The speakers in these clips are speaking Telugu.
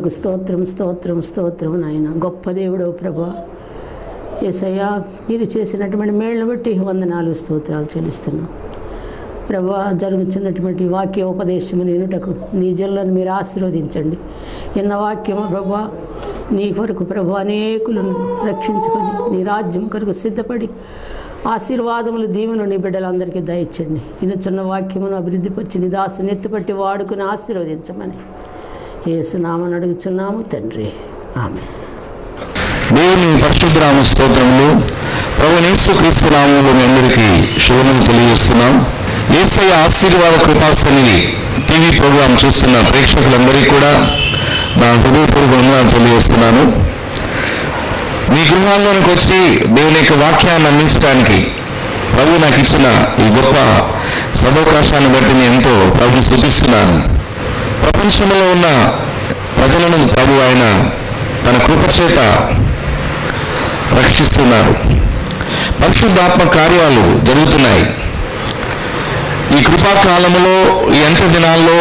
నీకు స్తోత్రం స్తోత్రం స్తోత్రం నాయన గొప్ప దేవుడు ప్రభా ఏసయ్యా మీరు చేసినటువంటి మేళ్ళను బట్టి వందనాలు స్తోత్రాలు చెల్లిస్తున్నాం ప్రభా జరుగుతున్నటువంటి వాక్య ఉపదేశము నేనుటకు నీ జల్లను మీరు ఆశీర్వదించండి ఎన్న వాక్యము ప్రభా నీ కొరకు ప్రభు అనేకులను రక్షించుకొని నీ రాజ్యం కొరకు సిద్ధపడి ఆశీర్వాదములు దీవెను నీ బిడ్డలందరికీ దయచండి ఇనుచున్న వాక్యమును అభివృద్ధిపరిచి నీ దాసుని ఎత్తుపట్టి వాడుకుని ఆశీర్వదించమని ఏసునామని అడుగుచున్నాము తండ్రి ఆమె దేవుని పరిశుద్ధరామ స్తోత్రములు ప్రభు నేసు క్రీస్తు నామంలో మీ అందరికీ శుభములు తెలియజేస్తున్నాం ఏసయ్య ఆశీర్వాద కృపాసనిధి టీవీ ప్రోగ్రాం చూస్తున్న ప్రేక్షకులందరికీ కూడా నా హృదయపూర్వక వందనాలు తెలియజేస్తున్నాను మీ గృహాల్లోనికి వచ్చి దేవుని యొక్క వాక్యాన్ని అందించడానికి ప్రభు నాకు ఇచ్చిన ఈ గొప్ప సదవకాశాన్ని బట్టి నేను ఎంతో ప్రభుని స్థుతిస్తున్నాను ప్రపంచంలో ఉన్న ప్రజలను ప్రభు ఆయన తన కృప చేత రక్షిస్తున్నారు పరిశుద్ధాత్మ కార్యాలు జరుగుతున్నాయి ఈ కృపాకాలంలో ఈ అంత దినాల్లో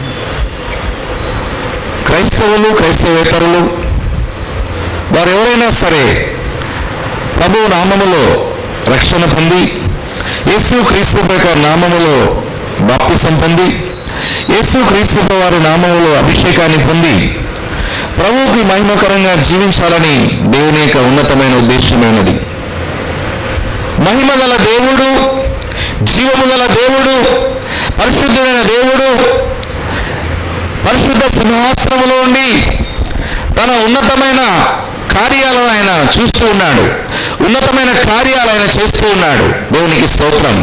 క్రైస్తవులు క్రైస్తవేతరులు వారు ఎవరైనా సరే ప్రభు నామములో రక్షణ పొంది యేసు క్రీస్తు యొక్క నామములో బాప్తిసం పొంది యేసు క్రీస్తు వారి నామములో అభిషేకాన్ని పొంది ప్రభువుకి మహిమకరంగా జీవించాలని దేవుని యొక్క ఉన్నతమైన ఉద్దేశమైనది మహిమ గల దేవుడు జీవము గల దేవుడు పరిశుద్ధుడైన దేవుడు పరిశుద్ధ సింహాసనములో ఉండి తన ఉన్నతమైన కార్యాలను ఆయన చూస్తూ ఉన్నాడు ఉన్నతమైన కార్యాలు ఆయన చేస్తూ ఉన్నాడు దేవునికి స్తోత్రం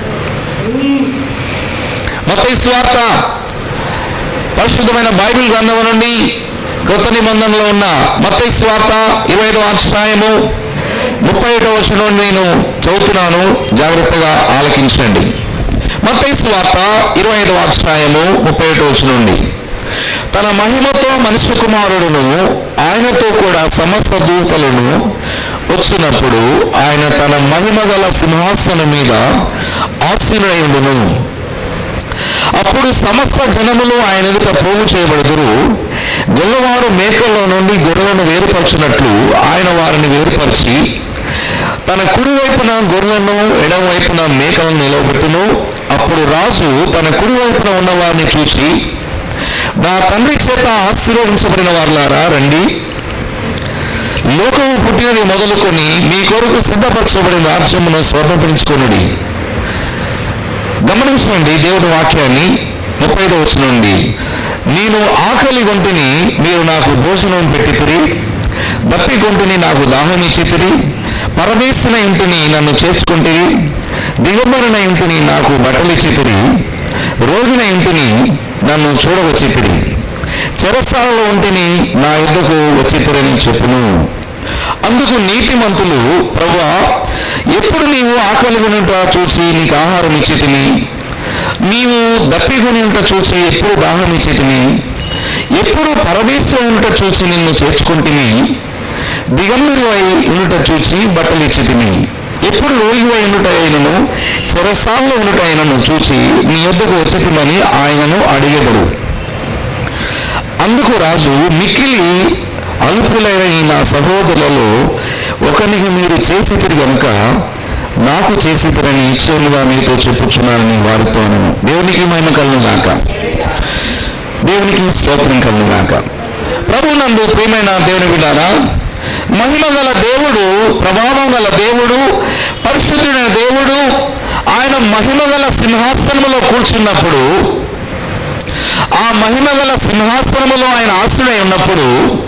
మొత్తం స్వార్థ పరిశుద్ధమైన బైబిల్ గ్రంథం నుండి కొత్త నిబంధనలో ఉన్న మత్తయి స్వార్త ఇరవై ఐదవ అధ్యాయము ముప్పై ఒకటో వచనం నేను చదువుతున్నాను జాగ్రత్తగా ఆలకించండి మత్తయి స్వార్త ఇరవై ఐదవ అధ్యాయము ముప్పై ఒకటో వచనం నుండి తన మహిమతో మనుష్య కుమారుడును ఆయనతో కూడా సమస్త దూతలను వచ్చినప్పుడు ఆయన తన మహిమ గల సింహాసనం మీద ఆశీనుడై ఉండును అప్పుడు సమస్త జనములు ఆయన ఎదుట పోగు చేయబడుదురు గొల్లవారు మేకల్లో నుండి గొర్రెలను వేరుపరచినట్లు ఆయన వారిని వేరుపరిచి తన కుడి వైపున గొర్రెలను ఎడమ వైపున మేకలను నిలవబెట్టును అప్పుడు రాజు తన కుడి వైపున ఉన్న వారిని చూచి నా తండ్రి చేత ఆశీర్వదించబడిన వారులారా రండి లోకము పుట్టినది మొదలుకొని మీ కొరకు సిద్ధపరచబడిన రాజ్యమును స్వర్ణపరించుకొనుడి గమనించండి దేవుడి వాక్యాన్ని ముప్పై ఐదో వచ్చిన నుండి నేను ఆకలి గొంటిని మీరు నాకు భోజనం పెట్టితిరి దప్పి గొంటిని నాకు దాహం ఇచ్చితిరి పరమేశ్వర ఇంటిని నన్ను చేర్చుకుంటిరి దిగంబరిన ఇంటిని నాకు బట్టలిచ్చితిరి రోగిన ఇంటిని నన్ను చూడవచ్చితిరి చెరసాలలో ఉంటిని నా యుద్ధకు వచ్చితిరని చెప్పును అందుకు నీతిమంతులు ప్రభా ఎప్పుడు నీవు ఆకలి కొనుట చూసి నీకు ఆహారం ఇచ్చితిని నీవు దప్పికొని ఉంట చూసి ఎప్పుడు దాహం ఇచ్చితిని ఎప్పుడు పరమేశ్వరం ఉంట చూసి నిన్ను చేర్చుకుంటుని దిగంబరువై ఉండుట చూచి బట్టలు ఇచ్చితిని ఎప్పుడు రోగివై ఉండుట అయినను చెరసాల్లో ఉండుట అయినను చూచి నీ యొద్దకు వచ్చితిమని ఆయనను అడిగెదరు అందుకు రాజు మిక్కిలి అల్పులైన ఈ నా సహోదరులలో ఒకరికి మీరు చేసితిరి గనుక నాకు చేసితిరని ఇచ్చేలుగా మీతో చెప్పుచున్నానని వారితో అనను దేవునికి మహిమ కలను గాక దేవునికి స్తోత్రం కలను గాక ప్రభు నందు ప్రియమైన దేవుని విడారా మహిమ గల దేవుడు ప్రభావం గల దేవుడు పరిశుద్ధుడైన దేవుడు ఆయన మహిమ గల సింహాసనములో కూర్చున్నప్పుడు ఆ మహిమ గల సింహాసనములో ఆయన ఆశ్రుడై ఉన్నప్పుడు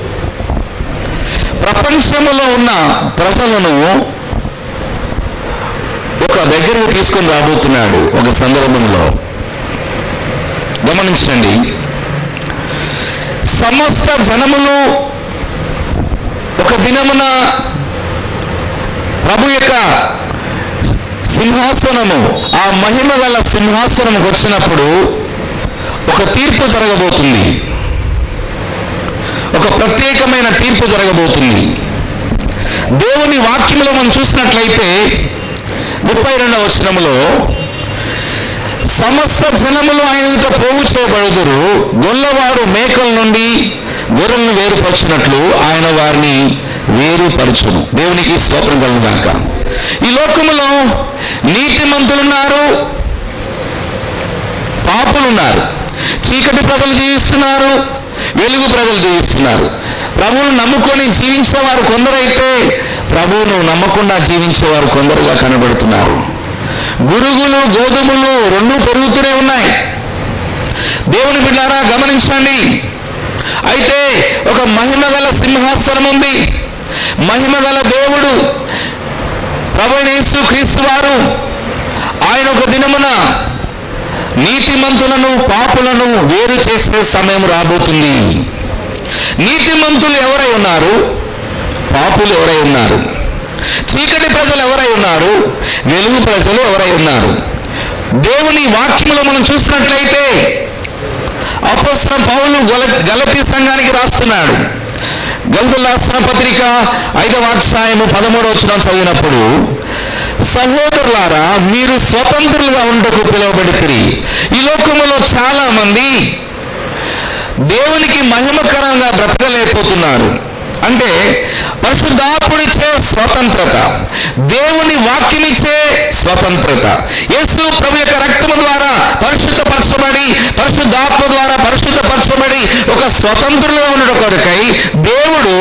ప్రపంచములో ఉన్న ప్రజలను ఒక దగ్గరకు తీసుకొని రాబోతున్నాడు ఒక సందర్భంలో గమనించండి సమస్త జనములు ఒక దినమున ప్రభు యొక్క సింహాసనము ఆ మహిమ గల సింహాసనముకు వచ్చినప్పుడు ఒక తీర్పు జరగబోతుంది ఒక ప్రత్యేకమైన తీర్పు జరగబోతుంది దేవుని వాక్యములో మనం చూసినట్లయితే ముప్పై రెండవ వచనములో సమస్త జనములు ఆయన ఎదుట పోగు చేయబడుదురు గొల్లవారు మేకల నుండి గొర్రెలను వేరుపరచినట్లు ఆయన వారిని వేరుపరచును దేవునికి స్తోత్రం కలుగాక ఈ లోకములో నీతిమంతులున్నారు పాపులున్నారు చీకటి ప్రజలు జీవిస్తున్నారు వెలుగు ప్రజలు జీవిస్తున్నారు ప్రభువును నమ్ముకొని జీవించేవారు కొందరైతే ప్రభువును నమ్మకుండా జీవించేవారు కొందరుగా కనబడుతున్నారు గురుగులు గోధుమలు రెండు పెరుగుతూనే ఉన్నాయి దేవుని బిడ్డారా గమనించండి అయితే ఒక మహిమ గల సింహాసనం ఉంది మహిమ గల దేవుడు ప్రభు యేసు క్రీస్తు వారు ఆయన ఒక దినమున నీతిమంతులను పాపులను వేరు చేసే సమయం రాబోతుంది నీతిమంతులు ఎవరై ఉన్నారు పాపులు ఎవరై ఉన్నారు చీకటి ప్రజలు ఎవరై ఉన్నారు వెలుగు ప్రజలు ఎవరై ఉన్నారు దేవుని వాక్యములో మనం చూసినట్లయితే అపోస్తలం పౌలు గల గలతీ సంఘానికి రాస్తున్నాడు గల్తులు రాసిన పత్రిక ఐదవ అధ్యాయము పదమూడవ వచనం చదివినప్పుడు సహోదరులారా మీరు స్వతంత్రులుగా ఉండకు పిలువబడితిరి ఈ లోకములో చాలా మంది దేవునికి మహిమకరంగా బ్రతకలేకపోతున్నారు అంటే పరిశుద్ధాత్ముడిచ్చే స్వతంత్రత దేవుని వాక్యమిచ్చే స్వతంత్రత యేసు ప్రభు యొక్క రక్తము ద్వారా పరిశుద్ధపరచబడి పరిశుద్ధాత్మ ద్వారా పరిశుద్ధపరచబడి ఒక స్వతంత్రులుగా ఉండడం కొరకై దేవుడు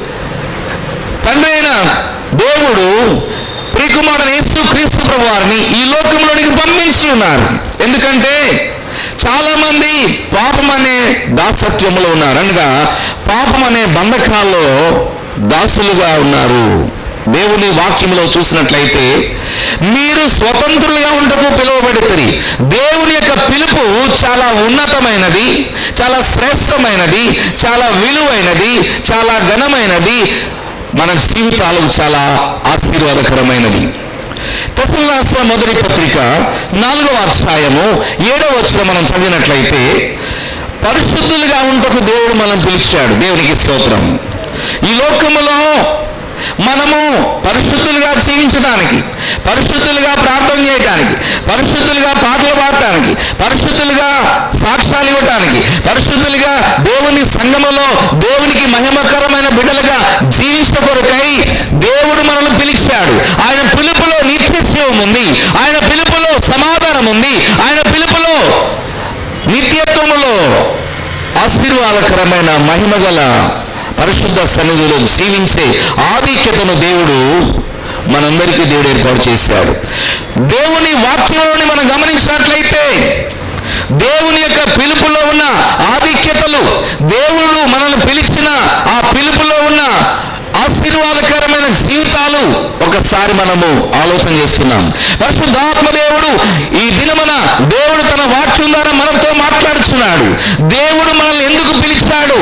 తండ్రి అయిన దేవుడు ప్రియకుమారుడు యేసు క్రీస్తు ప్రభు వారిని ఈ లోకంలోనికి పంపించి ఉన్నారు ఎందుకంటే చాలా మంది పాపం అనే దాసత్వంలో ఉన్నారు అనగా పాపం అనే బంధకాల్లో దాసులుగా ఉన్నారు దేవుని వాక్యంలో చూసినట్లయితే మీరు స్వతంత్రులుగా ఉండకు పిలువబడుతుంది దేవుని యొక్క పిలుపు చాలా ఉన్నతమైనది చాలా శ్రేష్టమైనది చాలా విలువైనది చాలా ఘనమైనది మన జీవితాలకు చాలా ఆశీర్వాదకరమైనది తెసలు రాసిన మొదటి పత్రిక నాలుగవ అధ్యాయము ఏడవ వచ్చిన మనం చదివినట్లయితే పరిశుద్ధులుగా ఉంటకు దేవుడు మనం పిలిచాడు దేవునికి స్తోత్రం ఈ లోకములో మనము పరిశుద్ధులుగా జీవించడానికి పరిశుద్ధులుగా ప్రార్థన చేయడానికి పరిశుద్ధులుగా పాటలు పాడటానికి పరిశుద్ధులుగా సాక్ష్యాలు ఇవ్వటానికి పరిశుద్ధులుగా దేవుని సంగములో దేవునికి మహిమకరమైన బిడ్డలుగా జీవించ కొరకై దేవుడు మనల్ని పిలిచాడు ఆయన పిలుపులో నిత్యశీవం ఉంది ఆయన పిలుపులో సమాధానం ఉంది ఆయన పిలుపులో నిత్యత్వములో ఆశీర్వాదకరమైన మహిమగల పరిశుద్ధ సన్నిధిలో జీవించే ఆధిక్యతను దేవుడు మనందరికీ దేవుడు ఏర్పాటు చేశాడు దేవుని వాక్యంలోని మనం గమనించినట్లయితే దేవుని యొక్క పిలుపులో ఉన్న ఆధిక్యతలు దేవుడు మనల్ని పిలిచిన ఆ పిలుపులో ఉన్న ఆశీర్వాదకరమైన జీవితాలు ఒకసారి మనము ఆలోచన చేస్తున్నాం పరిశుద్ధాత్మ దేవుడు ఈ దినమున దేవుడు తన వాక్యం ద్వారా మనతో మాట్లాడుచున్నాడు దేవుడు మనల్ని ఎందుకు పిలిచాడు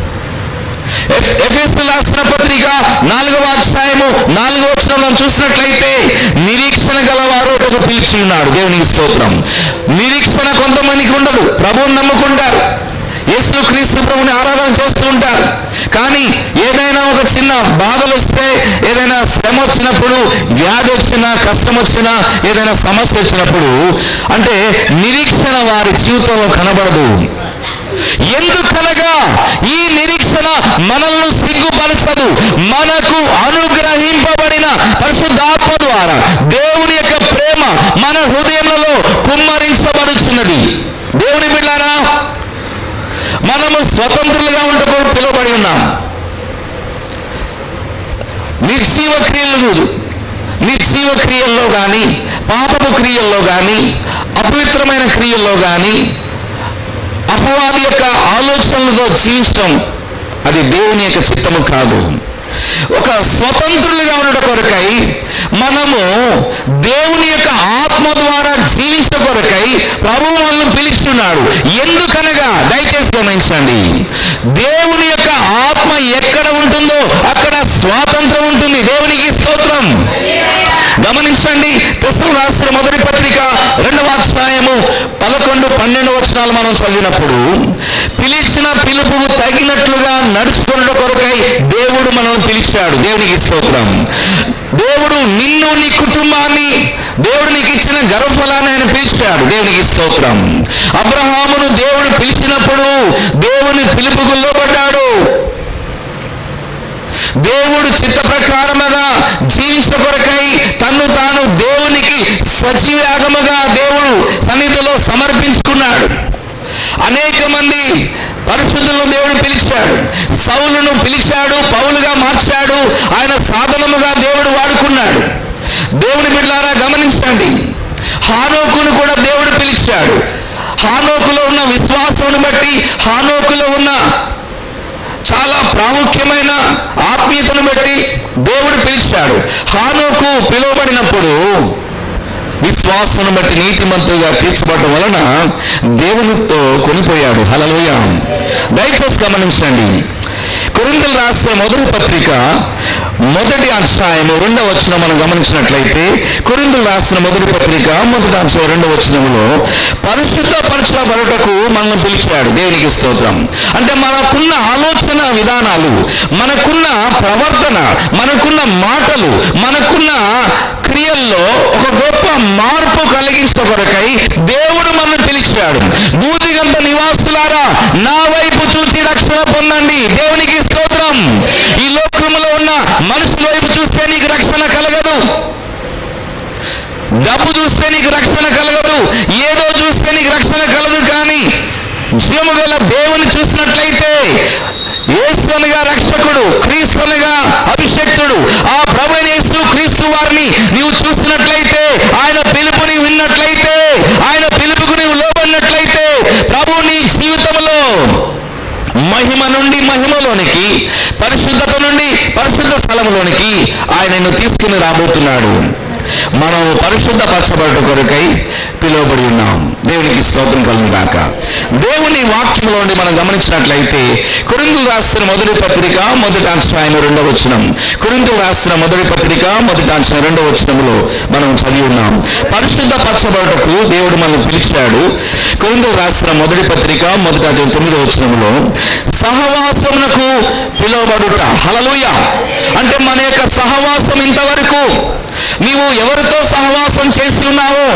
ఎఫ్- ఎఫెసు రాసిన పత్రిక నాలుగవ అధ్యాయము నాలుగవ వచనంలో చూసినట్లయితే నిరీక్షణ గలవారు ఒక పిలిచి ఉన్నాడు దేవునికి స్తోత్రం నిరీక్షణ కొంతమందికి ఉండదు ప్రభువుని నమ్ముకుంటారు యేసు క్రీస్తు ప్రభుని ఆరాధన చేస్తూ ఉంటారు కానీ ఏదైనా ఒక చిన్న బాధలు వస్తే ఏదైనా శ్రమ వచ్చినప్పుడు వ్యాధి వచ్చినా కష్టం వచ్చినా ఏదైనా సమస్య వచ్చినప్పుడు అంటే నిరీక్షణ వారి జీవితంలో కనబడదు ఎందుకనగా ఈ నిరీక్షణ మనల్ని సిగ్గుపరచదు మనకు అనుగ్రహింపబడిన పరిశుద్ధాత్మ ద్వారా దేవుని యొక్క ప్రేమ మన హృదయములలో కుమ్మరించబడుచున్నది దేవుని బిడ్డారా మనము స్వతంత్రులుగా ఉండకు పిలువబడి ఉన్నాం నిర్జీవ క్రియలు నిర్జీవ క్రియల్లో కానీ పాపపు క్రియల్లో కానీ అపవిత్రమైన క్రియల్లో కానీ అపవాది యొక్క ఆలోచనలతో జీవించడం అది దేవుని యొక్క చిత్తము కాదు ఒక స్వతంత్రులుగా ఉండడం కొరకై మనము దేవుని యొక్క ఆత్మ ద్వారా జీవించడం కొరకై ప్రభువు మనల్ని పిలుచున్నాడు ఎందుకనగా దయచేసి గమనించండి దేవుని యొక్క ఆత్మ ఎక్కడ ఉంటుందో అక్కడ స్వాతంత్రం ఉంటుంది దేవునికి స్తోత్రం గమనించండి తెసలు రాసిన మొదటి పత్రిక రెండవ అధ్యాయము పదకొండు పన్నెండు వచనాలు మనం చదివినప్పుడు పిలిచిన పిలుపు తగినట్లుగా నడుచుకున్న కొరకై దేవుడు మనల్ని పిలిచాడు దేవునికి స్తోత్రం దేవుడు నిన్ను నీ కుటుంబాన్ని దేవుడు నీకు ఇచ్చిన గర్వఫలాన్ని ఆయన పిలిచాడు దేవునికి స్తోత్రం అబ్రహామును దేవుడు పిలిచినప్పుడు దేవుని పిలుపుకు లోబడ్డాడు దేవుడు చిత్త ప్రకారముగా జీవించిన కొరకై తన్ను తాను దేవునికి సజీవాగముగా దేవుడు సన్నిధిలో సమర్పించుకున్నాడు అనేక మంది పరిశుద్ధులను దేవుడు పిలిచాడు సౌలును పిలిచాడు పౌలుగా మార్చాడు ఆయన సాధనముగా దేవుడు వాడుకున్నాడు దేవుని బిడ్డారా గమనించండి హానోకును కూడా దేవుడు పిలిచాడు హానోకులో ఉన్న విశ్వాసమును బట్టి హానోకులో ఉన్న చాలా ప్రాముఖ్యమైన ఆత్మీయతను బట్టి దేవుడు పిలిచాడు హానోకు పిలువబడినప్పుడు విశ్వాసను బట్టి నీతిమంతుగా తీర్చబడటం వలన దేవునితో కొనిపోయాడు హలలోయ దయచేసి గమనించండి కొరింతలు రాసిన మొదటి పత్రిక మొదటి అధ్యాయము రెండవ వచనం మనం గమనించినట్లయితే కొరింతలు రాసిన మొదటి పత్రిక మొదటి అధ్యాయం రెండవ వచనంలో పరిశుద్ధ పరచబడుటకు మనల్ని పిలిచాడు దేవునికి స్తోత్రం అంటే మనకున్న ఆలోచన విధానాలు మనకున్న ప్రవర్తన మనకున్న మాటలు మనకున్న క్రియల్లో ఒక గొప్ప మార్పు కలిగించట కొరకై దేవుడు మనల్ని పిలిచాడు బూదిగంత నివాసులారా నా వైపు చూసి రక్షణ పొందండి దేవునికి స్తోత్రం ఈ లోకంలో ఉన్న మనుషుల వైపు చూస్తే నీకు రక్షణ కలగదు డబ్బు చూస్తే నీకు రక్షణ కలగదు ఏదో చూస్తే నీకు రక్షణ కలదు కానీ జీవము గల దేవుని చూసినట్లయితే యేసునగా రక్షకుడు క్రీస్తునగా అభిషక్తుడు ఆ ప్రభు యేసు క్రీస్తు వారిని నీవు చూసినట్లయితే ఆయన పిలుపుని విన్నట్లయితే ఆయన పిలుపుకు నీవు లోబడినట్లయితే ప్రభు నీ జీవితంలో మహిమ నుండి మహిమలోనికి పరిశుద్ధత నుండి పరిశుద్ధ స్థలంలోనికి ఆయన నిన్ను తీసుకుని రాబోతున్నాడు మనం పరిశుద్ధ పరచబడ్డ కొరకై పిలువబడి ఉన్నాం దేవునికి స్తోత్రం కలుగు కాక దేవుని వాక్యంలోని మనం గమనించినట్లయితే కొరిందు రాసిన మొదటి పత్రిక మొదటి అధ్యాయం రెండవ వచనం కొరిందు రాసిన మొదటి పత్రిక మొదటి అధ్యాయం రెండవ వచనంలో మనం చదివి ఉన్నాం పరిశుద్ధ పరచబడటకు దేవుడు మనల్ని పిలిచాడు కొరిందు రాసిన మొదటి పత్రిక మొదటి అధ్యాయం తొమ్మిదవ వచనంలో సహవాసమునకు పిలువబడుట హలలుయ అంటే మన యొక్క సహవాసం ఇంతవరకు నీవు ఎవరితో సహవాసం చేసి ఉన్నావో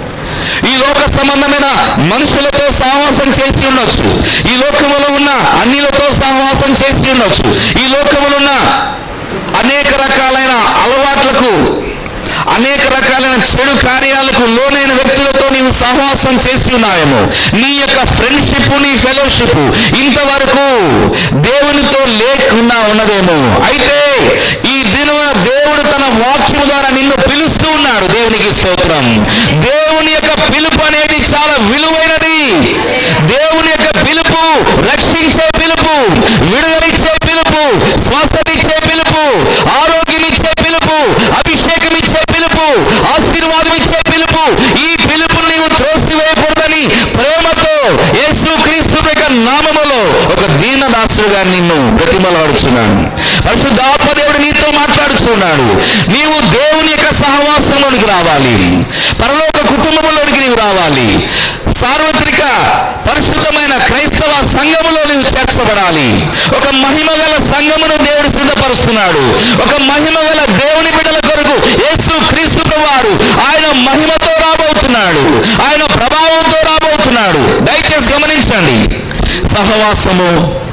ఈ లోక సంబంధమైన మనుషులతో సహవాసం చేసి ఉండొచ్చు ఈ లోకములో ఉన్న అన్నిలతో సహవాసం చేసి ఉండొచ్చు ఈ లోకములో ఉన్న అనేక రకాలైన అలవాట్లకు అనేక రకాలైన చెడు కార్యాలకు లోనైన వ్యక్తులతో నీవు సహవాసం చేసి ఉన్నావేమో నీ యొక్క ఫ్రెండ్షిప్ నీ ఫెలోషిప్ ఇంతవరకు దేవునితో లేకుండా ఉన్నదేమో అయితే ఈ దిన దేవుడు తన వాక్యము ద్వారా నిన్ను పిలుస్తూ ఉన్నాడు దేవునికి స్తోత్రం దేవుని యొక్క పిలుపు అనేది చాలా విలువైనది దేవుని యొక్క పిలుపు రక్షించే పిలుపు విడుదలిచ్చే పిలుపు స్వస్థతిచ్చే పిలుపు ఆరోగ్యమిచ్చే పిలుపు అభిషేకం ఇచ్చే పిలుపు ఆశీర్వాదం ఇచ్చే పిలుపు ఈ పిలుపును నీవు త్రోసివేయకూడదని ప్రేమతో యేసు క్రీస్తు యొక్క నామములో ఒక దీనదాసుడుగా నిన్ను బ్రతిమలాడుచున్నాను పరిశుద్ధాత్మ దేవుడు నీతో మాట్లాడుచున్నాడు నీవు దేవుని యొక్క సహవాసంలోనికి రావాలి పరలోక కుటుంబంలోనికి నీవు రావాలి సార్వత్రిక పరిశుద్ధమైన క్రైస్తవ సంఘములో నీవు చేర్చబడాలి ఒక మహిమగల సంఘమును దేవుడు సిద్ధపరుస్తున్నాడు ఒక మహిమగల దేవుని బిడ్డల కొరకు యేసు క్రీస్తు వారు ఆయన మహిమతో రాబోతున్నాడు ఆయన ప్రభావంతో రాబోతున్నాడు దయచేసి గమనించండి సహవాసము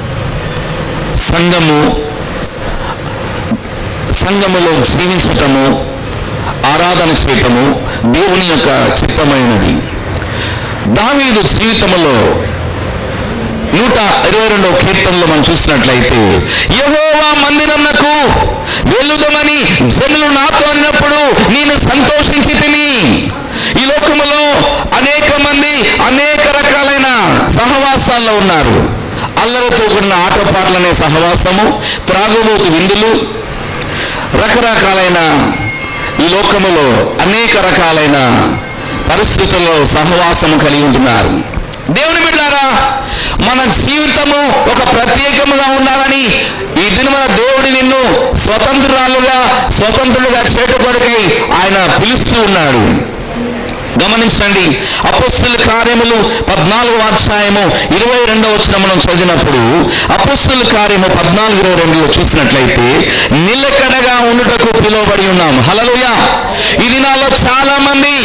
సంఘము సంఘములో జీవించటము ఆరాధన చేయటము దేవుని యొక్క చిత్తమైనది దావీదు జీవితంలో నూట ఇరవై రెండవ కీర్తనలో మనం చూసినట్లయితే యహోవా మందిరమునకు వెళ్ళుదమని జనులు నాతో అన్నప్పుడు నేను సంతోషించి తిని ఈ లోకములో అనేక మంది అనేక రకాలైన సహవాసాల్లో ఉన్నారు అల్లరితో కూడిన ఆటపాటలనే సహవాసము త్రాగుబోతు విందులు రకరకాలైన ఈ లోకములో అనేక రకాలైన పరిస్థితుల్లో సహవాసము కలిగి ఉంటున్నారు దేవుని బిడ్డారా మన జీవితము ఒక ప్రత్యేకముగా ఉండాలని ఈ దినమున దేవుడు నిన్ను స్వతంత్రాలుగా స్వతంత్రులుగా చేయట కొరకై ఆయన పిలుస్తూ ఉన్నాడు గమనించండి అపస్సుల కార్యములు పద్నాలుగు అధ్యాయము ఇరవై రెండవ వచ్చిన మనం చదివినప్పుడు అపస్సుల కార్యము పద్నాలుగు ఇరవై రెండులో చూసినట్లయితే నిలకడగా ఉండుటకు పిలువబడి ఉన్నాము హలలుయ ఇది నాలో చాలా మంది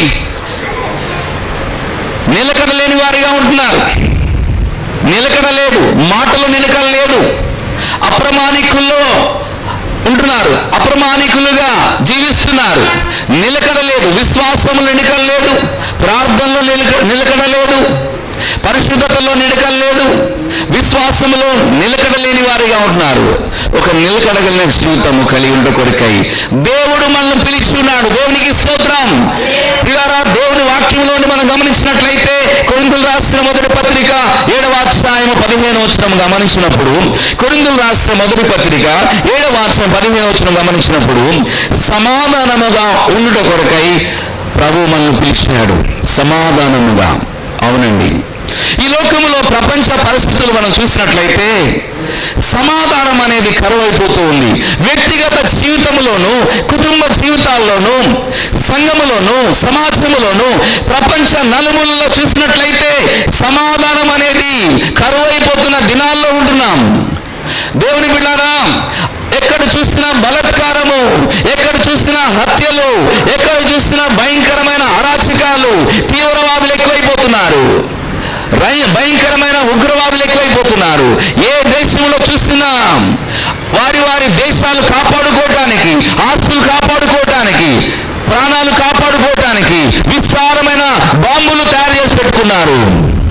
నిలకడ లేని వారిగా ఉంటున్నారు నిలకడ లేదు మాటలు నిలకడ లేదు అప్రమాణికుల్లో ఉంటున్నారు అప్రమాణికులుగా జీవిస్తున్నారు నిలకడలేదు విశ్వాసములు నిలకడలేదు ప్రార్థనలో నిలక నిలకడలేదు పరిశుద్ధతలో నిలకడలేదు విశ్వాసములో నిలకడలేని వారిగా ఉంటున్నారు ఒక నిలకడగలిగిన జీవితము కలిగి ఉండ కొరకై దేవుడు మనల్ని పిలిచున్నాడు దేవునికి స్తోత్రం ప్రియారా దేవుని వాక్యంలోని మనం గమనించినట్లయితే కొరిందులు రాసిన మొదటి పత్రిక ఏడవ అధ్యాయం పదిహేను వచ్చిన గమనించినప్పుడు కొరిందులు రాసిన మొదటి పత్రిక ఏడవ అధ్యాయం పదిహేను వచ్చిన గమనించినప్పుడు సమాధానముగా ఉండుట కొరకై ప్రభు మనల్ని పిలిచాడు సమాధానముగా అవునండి ఈ లోకంలో ప్రపంచ పరిస్థితులు మనం చూసినట్లయితే సమాధానం అనేది కరువైపోతూ ఉంది వ్యక్తిగత జీవితంలోనూ కుటుంబ జీవితాల్లోనూ సంఘములోనూ సమాజములోనూ ప్రపంచ నలుమూలలో చూసినట్లయితే సమాధానం అనేది కరువైపోతున్న దినాల్లో ఉంటున్నాం దేవుని బిడ్డారా ఎక్కడ చూసినా బలత్కారము ఎక్కడ చూసినా హత్యలు ఎక్కడ చూసినా భయంకరమైన అరాచకాలు తీవ్రవాదులు ఎక్కువైపోతున్నారు రై- భయంకరమైన ఉగ్రవాదులు ఎక్కువైపోతున్నారు ఏ దేశంలో చూసినా వారి వారి దేశాలు కాపాడుకోవటానికి ఆస్తులు కాపాడుకోవటానికి ప్రాణాలు కాపాడుకోవటానికి విస్తారమైన బాంబులు తయారు చేసి పెట్టుకున్నారు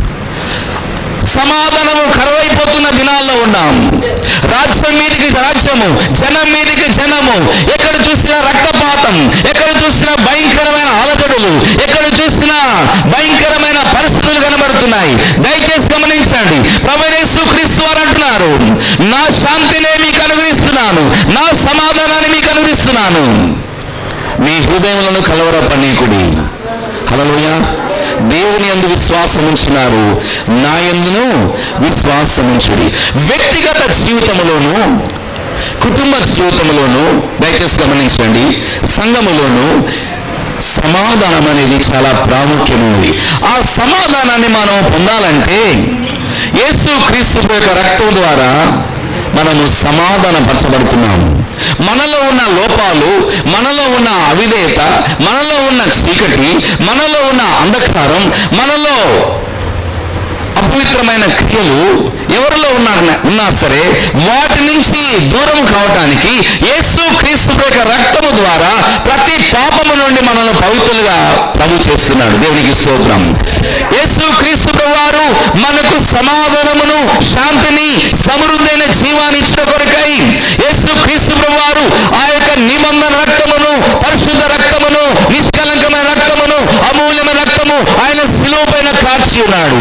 సమాధానము కరువైపోతున్న దినాల్లో ఉన్నాం రాజ్యం మీదికి రాజ్యము జనం మీదికి జనము ఎక్కడ చూసినా రక్తపాతం ఎక్కడ చూసినా భయంకరమైన అలజడులు ఎక్కడ చూసినా భయంకరమైన పరిస్థితులు కనబడుతున్నాయి దయచేసి గమనించండి ప్రవేశు క్రీస్తు వారు అంటున్నారు నా శాంతినే మీకు అనుగ్రహిస్తున్నాను నా సమాధానాన్ని మీకు అనుగ్రహిస్తున్నాను మీ హృదయములను కలవరపనీకుడి హలోయ దేవుని యందు విశ్వాసం ఉంచినారు నా యందును విశ్వాసం ఉంచుడి వ్యక్తిగత జీవితంలోను కుటుంబ జీవితంలోను దయచేసి గమనించండి సంఘములోను సమాధానం అనేది చాలా ప్రాముఖ్యమైనది ఆ సమాధానాన్ని మనం పొందాలంటే యేసు క్రీస్తు యొక్క రక్తం ద్వారా మనము సమాధానపరచబడుతున్నాము మనలో ఉన్న లోపాలు మనలో ఉన్న అవిధేయత మనలో ఉన్న చీకటి మనలో ఉన్న అంధకారం మనలో అపవిత్రమైన క్రియలు ఎవరిలో ఉన్నా ఉన్నా సరే వాటి నుంచి దూరం కావటానికి యేసు క్రీస్తు యొక్క రక్తము ద్వారా ప్రతి పాపము నుండి మనల్ని పవిత్రులుగా ప్రభు చేస్తున్నాడు దేవునికి స్తోత్రం యేసు క్రీస్తు వారు మనకు సమాధానమును శాంతిని సమృద్ధైన జీవాన్ని ఇచ్చిన కొరకై యేసు క్రీస్తు వారు ఆ యొక్క నిబంధన రక్తమును పరిశుద్ధ రక్తమును నిష్కలంకమైన రక్తమును అమూల్యమైన రక్తము ఆయన శిలువ పైన కార్చి ఉన్నాడు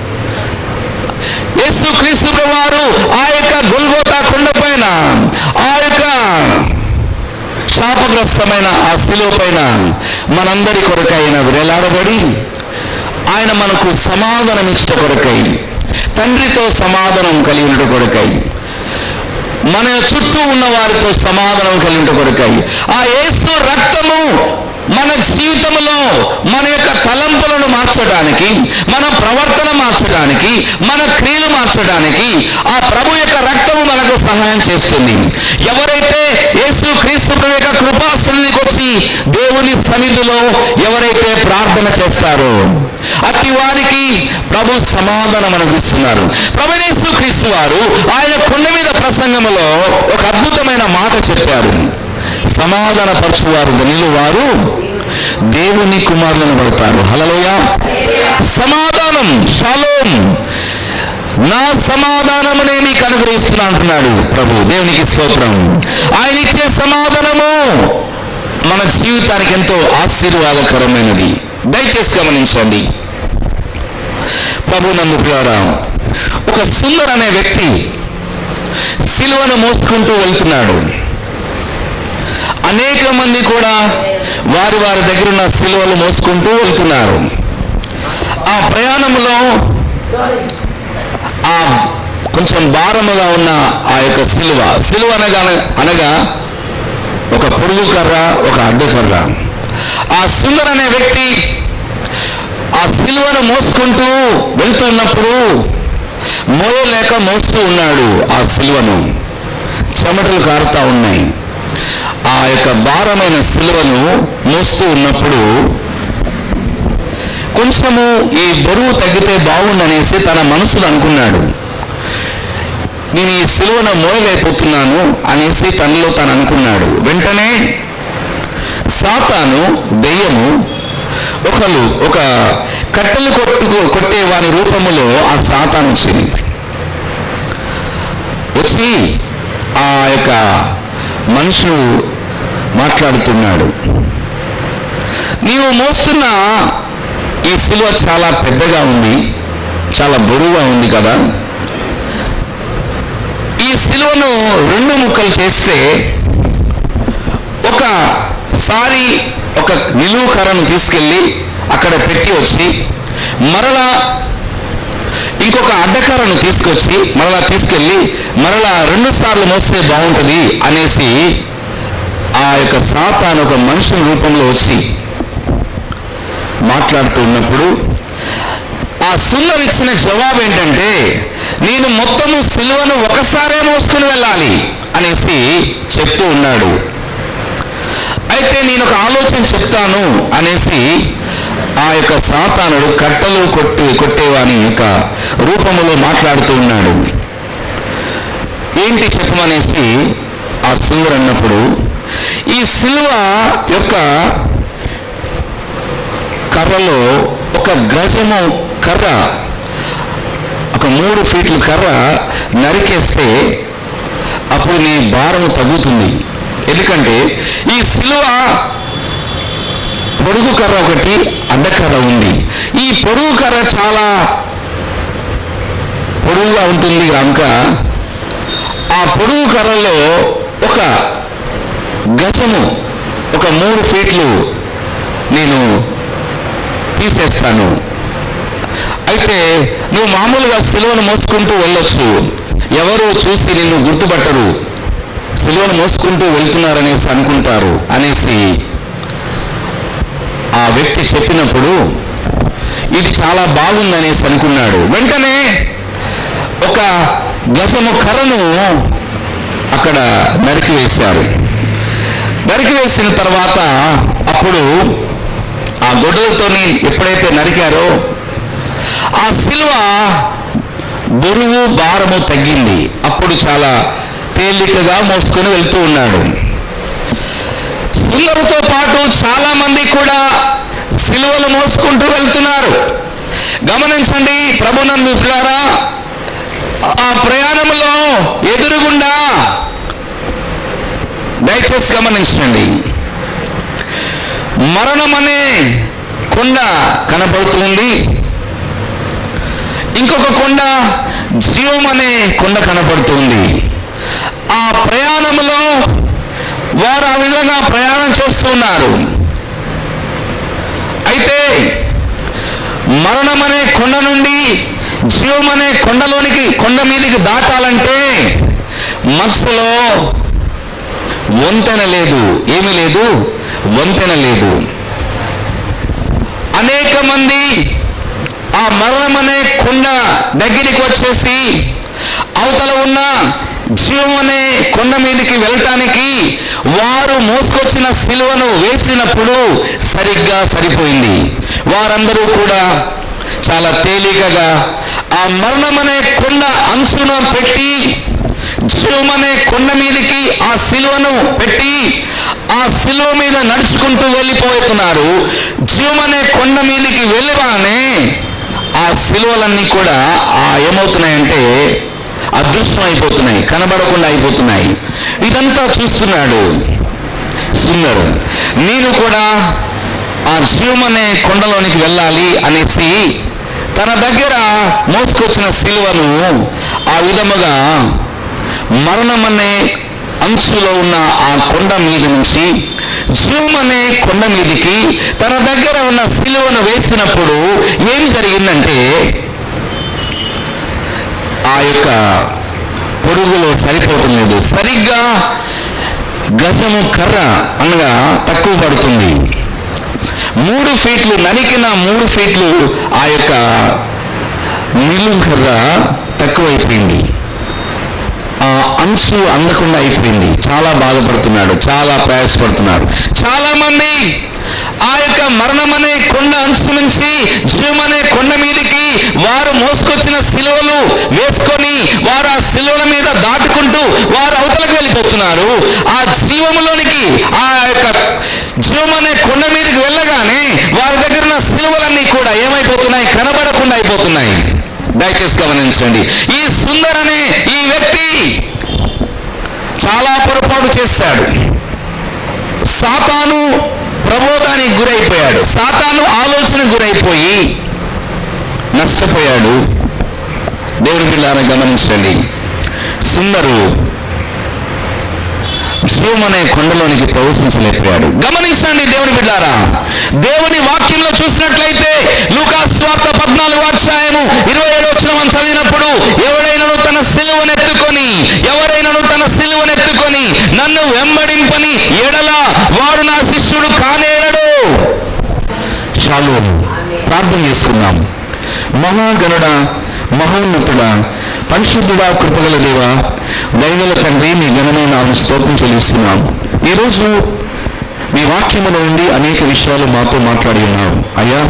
యేసు క్రీస్తు వారు ఆ యొక్క గొల్గోతా కొండ పైన ఆ యొక్క శాపగ్రస్తమైన ఆ శిలువ పైన మనందరి కొరకై ఆయన వేలాడబడి ఆయన మనకు సమాధానం ఇచ్చట కొరకై తండ్రితో సమాధానం కలిగినట కొరకై మన చుట్టూ ఉన్న వారితో సమాధానం కలిగిన కొరకై ఆ యేసు రక్తము మన జీవితంలో మన యొక్క తలంపులను మార్చడానికి మన ప్రవర్తన మార్చడానికి మన క్రియలు మార్చడానికి ఆ ప్రభు యొక్క రక్తము మనకు సహాయం చేస్తుంది ఎవరైతే యేసు క్రీస్తు ప్రభు యొక్క కృపాసన్నిధికి వచ్చి దేవుని సన్నిధిలో ఎవరైతే ప్రార్థన చేస్తారో అట్టి వారికి ప్రభు సమాధానం అనుగ్రహిస్తున్నారు ప్రభు యేసు క్రీస్తు వారు ఆయన కొండ మీద ప్రసంగములో ఒక అద్భుతమైన మాట చెప్పారు సమాధానపరచువారు ధనిలు వారు దేవుని కుమారులను పడతారు హలలోయ సమాధానం షాలోం నా సమాధానమునే మీకు అనుగ్రహిస్తున్నా అంటున్నాడు ప్రభు దేవునికి స్తోత్రం ఆయన ఇచ్చే సమాధానము మన జీవితానికి ఎంతో ఆశీర్వాదకరమైనది దయచేసి గమనించండి ప్రభు నందు ద్వారా ఒక సుందర్ అనే వ్యక్తి సిలువను మోసుకుంటూ వెళ్తున్నాడు అనేక మంది కూడా వారి వారి దగ్గర ఉన్న సిలువలు మోసుకుంటూ వెళ్తున్నారు ఆ ప్రయాణంలో ఆ కొంచెం భారముగా ఉన్న ఆ యొక్క సిలువ సిలువ అనగా అనగా ఒక పొడుగు కర్ర ఒక అడ్డు కర్ర ఆ సుందర్ అనే వ్యక్తి ఆ సిలువను మోసుకుంటూ వెళ్తున్నప్పుడు మోయలేక మోస్తూ ఉన్నాడు ఆ సిలువను చెమటలు కారుతా ఉన్నాయి ఆ యొక్క భారమైన సిలువను మోస్తూ ఉన్నప్పుడు కొంచెము ఈ బరువు తగ్గితే బాగుండనేసి తన మనసులో అనుకున్నాడు నేను ఈ సిలువన మోయలైపోతున్నాను అనేసి తనలో తను అనుకున్నాడు వెంటనే సాతాను దెయ్యము ఒకళ్ళు ఒక కట్టెలు కొట్టు కొట్టే వారి రూపములో ఆ సాతాను వచ్చింది వచ్చి ఆ యొక్క మనుషుడు మాట్లాడుతున్నాడు నీవు మోస్తున్న ఈ సిలువ చాలా పెద్దగా ఉంది చాలా బరువుగా ఉంది కదా ఈ సిలువను రెండు ముక్కలు చేస్తే ఒక సారి ఒక నిలువు కర్రను తీసుకెళ్ళి అక్కడ పెట్టి వచ్చి మరలా ఇంకొక అడ్డకర్రను తీసుకొచ్చి మరలా తీసుకెళ్ళి మరలా రెండు సార్లు మోస్తే బాగుంటుంది అనేసి ఆ యొక్క సాతాను ఒక మనుషుల రూపంలో వచ్చి మాట్లాడుతూ ఉన్నప్పుడు ఆ సుందర్ ఇచ్చిన జవాబు ఏంటంటే నేను మొత్తము సిలువను ఒకసారే మోసుకుని వెళ్ళాలి అనేసి చెప్తూ ఉన్నాడు అయితే నేను ఒక ఆలోచన చెప్తాను అనేసి ఆ యొక్క సాతానుడు కట్టలు కొట్టి కొట్టేవాని యొక్క రూపములో మాట్లాడుతూ ఉన్నాడు ఏంటి చెప్పమనేసి ఆ సుందర్ అన్నప్పుడు ఈ సిలువ యొక్క కర్రలో ఒక గజము కర్ర ఒక మూడు ఫీట్ల కర్ర నరికేస్తే అప్పుడు నీ భారము తగ్గుతుంది ఎందుకంటే ఈ సిలువ పొడుగు కర్ర ఒకటి అడ్డకర్ర ఉంది ఈ పొడుగు కర్ర చాలా పొడుగుగా ఉంటుంది కనుక ఆ పొడుగు కర్రలో ఒక గజము ఒక మూడు ఫీట్లు నేను తీసేస్తాను అయితే నువ్వు మామూలుగా సిలువను మోసుకుంటూ వెళ్ళొచ్చు ఎవరు చూసి నిన్ను గుర్తుపట్టరు సిలువను మోసుకుంటూ వెళ్తున్నారనేసి అనుకుంటారు అనేసి ఆ వ్యక్తి చెప్పినప్పుడు ఇది చాలా బాగుందనేసి అనుకున్నాడు వెంటనే ఒక గజము కర్రను అక్కడ నరికివేశారు నరికివేసిన తర్వాత అప్పుడు ఆ గొడ్డలతోని ఎప్పుడైతే నరికారో ఆ సిలువ బరువు భారము తగ్గింది అప్పుడు చాలా తేలికగా మోసుకొని వెళ్తూ ఉన్నాడు సుందరుతో పాటు చాలా మంది కూడా సిలువలు మోసుకుంటూ వెళ్తున్నారు గమనించండి ప్రభునందు పిల్లారా ఆ ప్రయాణంలో ఎదురుగుండా దయచేసి గమనించండి మరణం అనే కొండ కనపడుతుంది ఇంకొక కొండ జీవం అనే కొండ కనపడుతుంది ఆ ప్రయాణంలో వారు ఆ విధంగా ప్రయాణం చేస్తున్నారు అయితే మరణం అనే కొండ నుండి జీవం అనే కొండలోనికి కొండ మీదకి దాటాలంటే మత్స్సులో వంతెన లేదు ఏమీ లేదు వంతెన లేదు అనేక మంది ఆ మరణం అనే కొండ దగ్గరికి వచ్చేసి అవతల ఉన్న జీవం అనే కొండ మీదకి వెళ్ళటానికి వారు మోసుకొచ్చిన సిలువను వేసినప్పుడు సరిగ్గా సరిపోయింది వారందరూ కూడా చాలా తేలికగా ఆ మరణం అనే కొండ అంచున పెట్టి జీవమనే కొండ మీదకి ఆ సిలువను పెట్టి ఆ సిలువ మీద నడుచుకుంటూ వెళ్ళిపోతున్నారు జీవమనే కొండ మీదకి వెళ్ళగానే ఆ సిలువలన్నీ కూడా ఆ ఏమవుతున్నాయంటే అదృశ్యం అయిపోతున్నాయి కనబడకుండా అయిపోతున్నాయి ఇదంతా చూస్తున్నాడు సుందరు నేను కూడా ఆ జీవమనే కొండలోనికి వెళ్ళాలి అనేసి తన దగ్గర మోసుకొచ్చిన సిలువను ఆ విధముగా మరణం అనే అంచులో ఉన్న ఆ కొండ మీద నుంచి జీవం అనే కొండ మీదకి తన దగ్గర ఉన్న సిలువను వేసినప్పుడు ఏం జరిగిందంటే ఆ యొక్క పొడుగులో సరిపోవటం లేదు సరిగ్గా గజము కర్ర అనగా తక్కువ పడుతుంది మూడు ఫీట్లు నరికిన మూడు ఫీట్లు ఆ యొక్క నిలువు కర్ర తక్కువైపోయింది ఆ అంచు అందకుండా అయిపోయింది చాలా బాధపడుతున్నాడు చాలా ప్రయాసపడుతున్నారు చాలా మంది ఆ యొక్క మరణమనే కొండ అంచు నుంచి జీవమనే కొండ మీదకి వారు మోసుకొచ్చిన సిలువలు వేసుకొని వారు ఆ సిలువల మీద దాటుకుంటూ వారు అవతలకు వెళ్ళిపోతున్నారు ఆ జీవములోనికి ఆ యొక్క జీవమనే కొండ మీదకి వెళ్ళగానే వారి దగ్గర ఉన్న సిలువలన్నీ కూడా ఏమైపోతున్నాయి కనబడకుండా అయిపోతున్నాయి దయచేసి గమనించండి ఈ సుందర్ అనే ఈ వ్యక్తి చాలా పొరపాటు చేశాడు సాతాను ప్రబోధానికి గురైపోయాడు సాతాను ఆలోచన గురైపోయి నష్టపోయాడు దేవుడి పిల్లారా గమనించండి సుందరు జీవం అనే కొండలోనికి ప్రవేశించలేకపోయాడు గమనించండి దేవుని బిడ్డారా దేవుని వాక్యంలో చూసినట్లయితే లూకాస్ వార్త పద్నాలుగు అధ్యాయము ఇరవై ఏడు వచ్చిన మనం చదివినప్పుడు ఎవడైనాను తన సిలువనెత్తుకొని ఎవరైనాను తన సిలువనెత్తుకొని నన్ను వెంబడింపని ఎడల వాడు నా శిష్యుడు కానేరడు చాలు ప్రార్థన చేసుకుందాం మహాగణుడ మహోన్నతుడా పరిశుద్ధుడా కృపగల దేవ దైవల తండ్రి మీ ఘనమైన నామం స్తోత్రం చెల్లిస్తున్నాం ఈరోజు మీ వాక్యములో ఉండి అనేక విషయాలు మాతో మాట్లాడి ఉన్నావు అయ్యా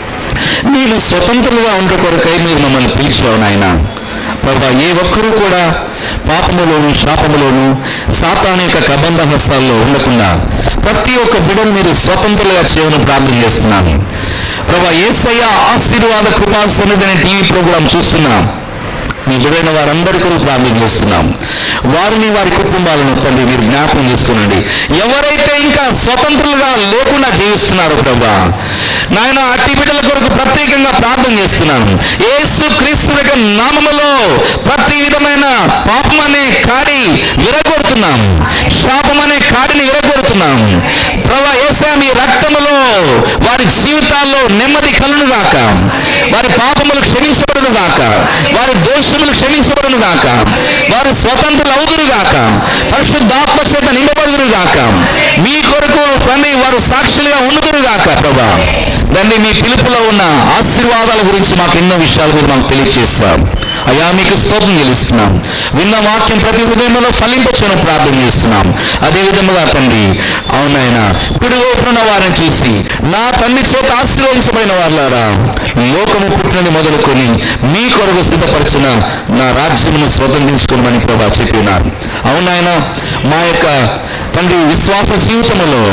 నేను స్వతంత్రులుగా ఉండే కొరకై మీరు మమ్మల్ని పిలిచావు నాయన ప్రభా ఏ ఒక్కరూ కూడా పాపములోను శాపములోను సాతాను యొక్క కబంధ హస్తాల్లో ఉండకుండా ప్రతి ఒక్క బిడను మీరు స్వతంత్రులుగా చేయమని ప్రార్థన చేస్తున్నాను ప్రభా ఏసయ్య ఆశీర్వాద కృపా సన్నిధి అనే టీవీ ప్రోగ్రాం చూస్తున్నాం మీ బిడ్డైన వారందరి కొరకు ప్రార్థన చేస్తున్నాం వారిని వారి కుటుంబాలను తండ్రి మీరు జ్ఞాపకం చేసుకునండి ఎవరైతే ఇంకా స్వతంత్రులుగా లేకుండా జీవిస్తున్నారో ప్రభా నాయన అట్టి బిడ్డల కొరకు ప్రత్యేకంగా ప్రార్థన చేస్తున్నాను ఏసు క్రీస్తు యొక్క నామములో ప్రతి విధమైన పాపం అనే కాడి విరగొడుతున్నాం శాపం అనే కాడిని విరగొడుతున్నాం ప్రభా ఏసా మీ రక్తములో వారి జీవితాల్లో నెమ్మది కలును గాక వారి పాపములు క్షమించబడును గాక వారి దోషములు క్షమించబడును గాక వారు స్వతంత్రులు అవుదురు గాక పరిశుద్ధాత్మ చేత నింపబడుదురు గాక మీ కొరకు తండ్రి వారు సాక్షులుగా ఉండుదురు గాక ప్రభా తండ్రి మీ పిలుపులో ఉన్న ఆశీర్వాదాల గురించి మాకు ఎన్నో విషయాలు మీరు మాకు తెలియజేస్తాం అయ్యా మీకు స్తోత్రం చెల్లిస్తున్నాం విన్న వాక్యం ప్రతి హృదయంలో ఫలింపచ్చని ప్రార్థన చేస్తున్నాం అదే విధముగా తండ్రి అవునాయన కుడి వైపున వారిని చూసి నా తండ్రి చేత ఆశీర్వదించబడిన వాళ్ళారా లోకము పుట్టినది మొదలుకొని మీ కొరకు సిద్ధపరిచిన నా రాజ్యమును స్వతంత్రించుకోమని ప్రభా చెప్పినారు అవునాయన మా యొక్క తండ్రి విశ్వాస జీవితంలో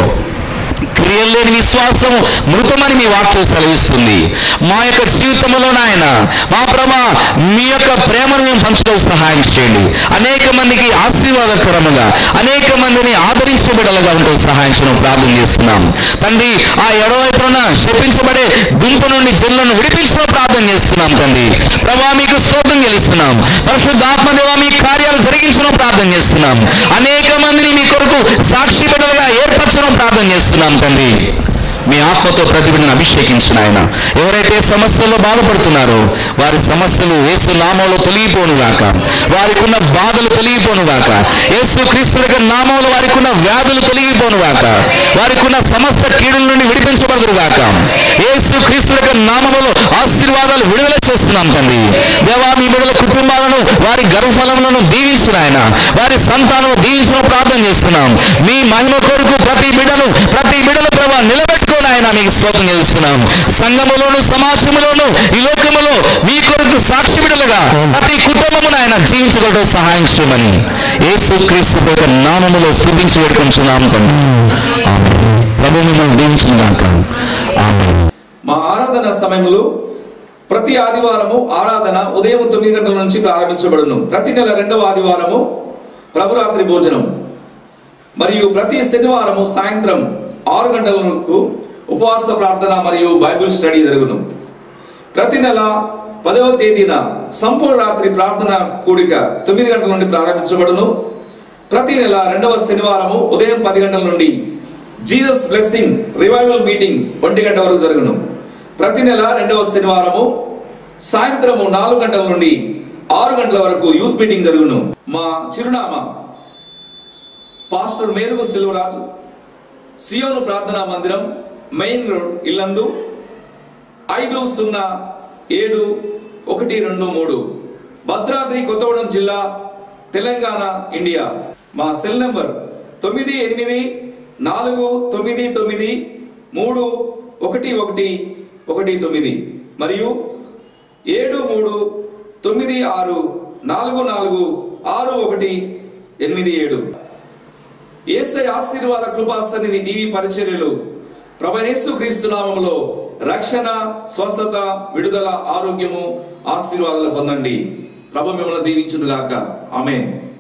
క్రియలు లేని విశ్వాసం మృతమని మీ వాక్యం సెలవిస్తుంది మా యొక్క జీవితంలో నాయన మా ప్రభ మీ యొక్క ప్రేమను మేము పంచడం సహాయం చేయండి అనేక మందికి ఆశీర్వాదకరముగా అనేక మందిని ఆదరించబడలుగా ఉంటూ సహాయం చేయడం ప్రార్థన చేస్తున్నాం తండ్రి ఆ ఎడవైపున శపించబడే దుంప నుండి జల్లను విడిపించడం ప్రార్థన చేస్తున్నాం తండ్రి ప్రభా మీకు స్తోత్రం చెల్లిస్తున్నాం పరిశుద్ధాత్మదేవ మీ కార్యాలు జరిగించడం ప్రార్థన చేస్తున్నాం అనేక మందిని మీ కొరకు సాక్షి బిడ్డలుగా ఏర్పరచడం ప్రార్థన చేస్తున్నాం తండ్రి మీ ఆత్మతో ప్రతిబిడిని అభిషేకించిన ఆయన ఎవరైతే సమస్యల్లో బాధపడుతున్నారో వారి సమస్యలు యేసు నామంలో తొలగిపోను గాక వారికి ఉన్న బాధలు తొలగిపోను గాక యేసు క్రీస్తు యొక్క నామంలో వారికి ఉన్న వ్యాధులు తొలగిపోను గాక వారికి ఉన్న సమస్య కీడుల నుండి విడిపించబడదురు గాక యేసు క్రీస్తు యొక్క నామములో ఆశీర్వాదాలు విడుదల చేస్తున్నాం తండ్రి దేవా మీ బిడ్డల కుటుంబాలను వారి గర్భఫలములను దీవించిన ఆయన వారి సంతానం దీవించడం ప్రార్థన చేస్తున్నాం మీ మహిమ కొరకు ప్రతి బిడ్డను ప్రతి బిడ్డల ప్రభావ నిలబెట్టుకొని ఆయన మీకు స్తోత్రం చేస్తున్నాం సంఘములోను సమాజములోను ఈ లోకములో మీ కొరకు సాక్షి బిడ్డలుగా ప్రతి కుటుంబమును ఆయన జీవించగలడం సహాయం చేయమని యేసు క్రీస్తు యొక్క నామములో స్థుతించి వేడుకొంచున్నాం తండ్రి ఆమె ప్రభు మిమ్మల్ని దీవించుగాక ఆమె మా ఆరాధన సమయములు ప్రతి ఆదివారము ఆరాధన ఉదయం తొమ్మిది గంటల నుంచి ప్రారంభించబడును ప్రతి నెల రెండవ ఆదివారము ప్రభురాత్రి భోజనం మరియు ప్రతి శనివారము సాయంత్రం ఆరు గంటలకు ఉపవాస ప్రార్థన మరియు బైబిల్ స్టడీ జరుగును ప్రతి నెల పదవ తేదీన సంపూర్ణ రాత్రి ప్రార్థన కూడిక తొమ్మిది గంటల నుండి ప్రారంభించబడును ప్రతి నెల రెండవ శనివారము ఉదయం పది గంటల నుండి జీసస్ బ్లెస్సింగ్ రివైవల్ మీటింగ్ ఒంటి గంట వరకు జరుగును ప్రతి నెల రెండవ శనివారము సాయంత్రము నాలుగు గంటల నుండి ఆరు గంటల వరకు యూత్ మీటింగ్ జరుగును మా చిరునామా పాస్టర్ మేరుగు సెల్వరాజు సియోను ప్రార్థనా మందిరం మెయిన్ రోడ్ ఇల్లందు ఐదు సున్నా ఏడు ఒకటి రెండు మూడు భద్రాద్రి కొత్తగూడెం జిల్లా తెలంగాణ ఇండియా మా సెల్ నంబర్ తొమ్మిది ఎనిమిది నాలుగు తొమ్మిది తొమ్మిది మూడు ఒకటి ఒకటి ఒకటి తొమ్మిది మరియు ఏడు మూడు తొమ్మిది ఆరు నాలుగు నాలుగు ఆరు ఒకటి ఎనిమిది ఏడు ఏసై ఆశీర్వాద కృపా సన్నిధి టీవీ పరిచర్యలు ప్రభనేసు క్రీస్తు నామములో రక్షణ స్వస్థత విడుదల ఆరోగ్యము ఆశీర్వాదాలు పొందండి ప్రభు మిమ్మల్ని దీవించునుగాక ఆమెన్